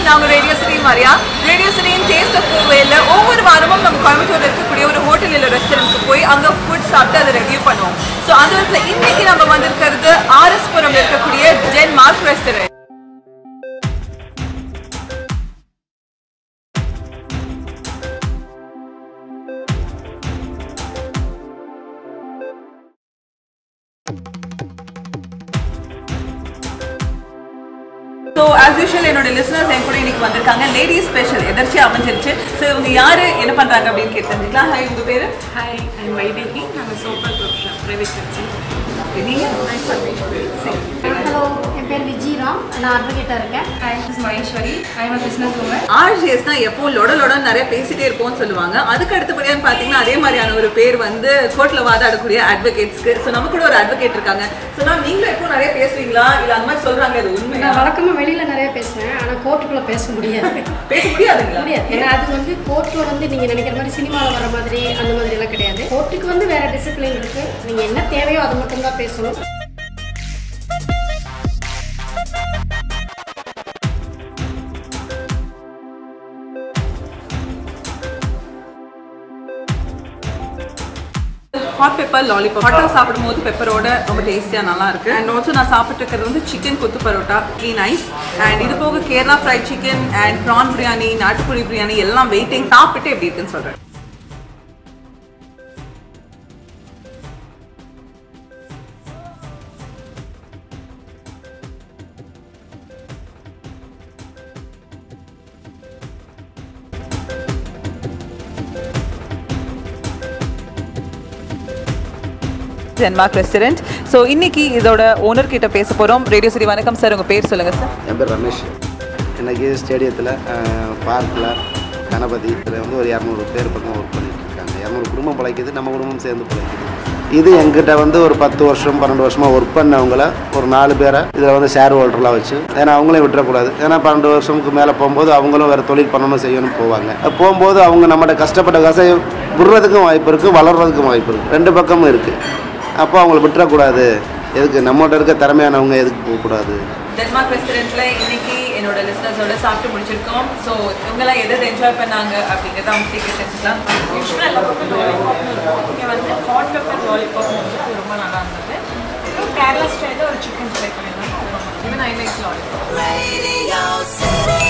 நான் உங்க radio city Maria radio சிட்டியின் டேஸ்ட் ஆஃப் கோவையில் ஒவ்வொரு வாரமும் நம்ம கோயம்புத்தூர்ல இருக்கக்கூடிய ஒரு ஹோட்டல் இல்லை ரெஸ்டாரண்ட்டுக்கு போய் அங்க ஃபுட் சாப்பிட்டு அதை ரிவ்யூ பண்ணுவோம் ஸோ அந்த விதத்தில் இன்னைக்கு நம்ம வந்திருக்கிறது ஆர்எஸ் புரம்ல இருக்கக்கூடிய Zen Mark restaurant so as usual என்னோட லிசனர்ஸ் என் கூட இன்னைக்கு வந்திருக்காங்க லேடி ஸ்பெஷல் எதர்ச்சியாக அமைஞ்சிருச்சு ஸோ இவங்க யாரு என்ன பண்றாங்க அப்படின்னு கேட்டு தெரிஞ்சுக்கலாம் ஹாய் உங்க பேரு ஹாய் ஐம் வைதேகி நாங்கள் சோப்பர் ப்ரொஃபஷன் ப்ரைவேட் கன்சல்ட் நீங்க ஹலோ என் பேர் விஜயராம் நான் அட்வொகேட்டாக இருக்கேன் hi this Maheswari I am business woman RGS தான் எப்போ லொட லொடன்னு நிறைய பேசிட்டே இருப்போம்னு சொல்லுவாங்க அதுக்கு அடுத்தபடியாக பார்த்தீங்கன்னா அதே மாதிரியான ஒரு பேர் வந்து கோர்ட்ல வாதாடக்கூடிய அட்வொகேட்ஸ்க்கு ஸோ நம்ம கூட ஒரு அட்வொகேட் இருக்காங்க ஸோ மேம் நீங்களும் எப்போ நிறைய பேசுவீங்களா இல்லை அந்த மாதிரி சொல்றாங்க அது உண்மையா நான் வழக்கமாக வெளியில் நிறைய பேசுவேன் ஆனால் கோர்ட்டுக்குள்ளே பேச முடியாது பேச முடியாதுங்களா முடியாது ஏன்னா அது வந்து கோர்ட்டில் வந்து நீங்கள் நினைக்கிற மாதிரி சினிமாவில் வர மாதிரி அந்த மாதிரி எல்லாம் கிடையாது கோர்ட்டுக்கு வந்து வேற டிசிப்ளின் இருக்குது நீங்கள் என்ன தேவையோ அது மட்டும் தான் பேசணும் ஹாட் பெப்பர் லாலிபாப் ஹாட்டாக சாப்பிடும்போது பெப்பரோட ரொம்ப டேஸ்டியாக நல்லா இருக்கு அண்ட் ஆல்சோ நான் சாப்பிட்டு இருக்கிறது வந்து சிக்கன் கொத்து பரோட்டா க்ளீன் ஐஸ் அண்ட் இது போக Kerala fried chicken and prawn biryani நாட்டுக்கோழி பிரியாணி எல்லாம் வெயிட்டிங் சாப்பிட்டு எப்படி இருக்குன்னு சொல்கிறேன் ஜென்மார்க் ரெஸ்டாரண்ட் ஸோ இன்னைக்கு இதோட ஓனர் கிட்ட பேச போகிறோம் ரேடியோ சிட்டி வணக்கம் சார் உங்கள் பேர் சொல்லுங்கள் சார் என் பேர் ரமேஷ் இன்னைக்கு ஸ்டேடியத்தில் பார்க்கில் கணபதி இதில் வந்து ஒரு இரநூறு பேர் பக்கம் ஒர்க் பண்ணிட்டு இருக்காங்க இரநூறு குடும்பம் பிழைக்குது நம்ம குடும்பம் சேர்ந்து பிழைக்குது இது எங்கிட்ட வந்து ஒரு பத்து வருஷம் பன்னெண்டு வருஷமாக ஒர்க் பண்ணவங்கள ஒரு நாலு பேரை இதில் வந்து ஷேர் ஹோல்டர்லாம் வச்சு ஏன்னா அவங்களையும் விட்டுறக்கூடாது ஏன்னா பன்னெண்டு வருஷத்துக்கு மேலே போகும்போது அவங்களும் வேறு தொழில் பண்ணணும் செய்யணும் போவாங்க அது போகும்போது அவங்க நம்மகிட்ட கஷ்டப்பட்ட காசை விடுறதுக்கும் வாய்ப்பு இருக்குது வளர்றதுக்கும் வாய்ப்பு இருக்குது ரெண்டு பக்கமும் இருக்குது அப்போ அவங்கள விட்டுறக்கூடாது எதுக்கு நம்மகிட்ட இருக்க திறமையானவங்க எதுக்கு போகக்கூடாது டென்மார்க் ரெஸ்டாரண்ட்ல இன்னைக்கு என்னோட லிஸ்னர்ஸோட சாப்பிட்டு முடிச்சிருக்கோம் ஸோ இவங்கெல்லாம் எதை என்ஜாய் பண்ணாங்க அப்படிங்கிறத அவங்க சீக்கிரம் தெரிஞ்சுக்கலாம் யூஸ்வலாக எல்லாருக்கும் லாலிபாப்னு இருக்கும் இங்கே வந்து ஹாட் பெப்பர் லாலிபாப் வந்து ரொம்ப நல்லா இருந்தது அப்புறம் கேரளா ஸ்டைலில் ஒரு சிக்கன் ஃப்ரை பண்ணியிருந்தாங்க even I like lollipop Radio City.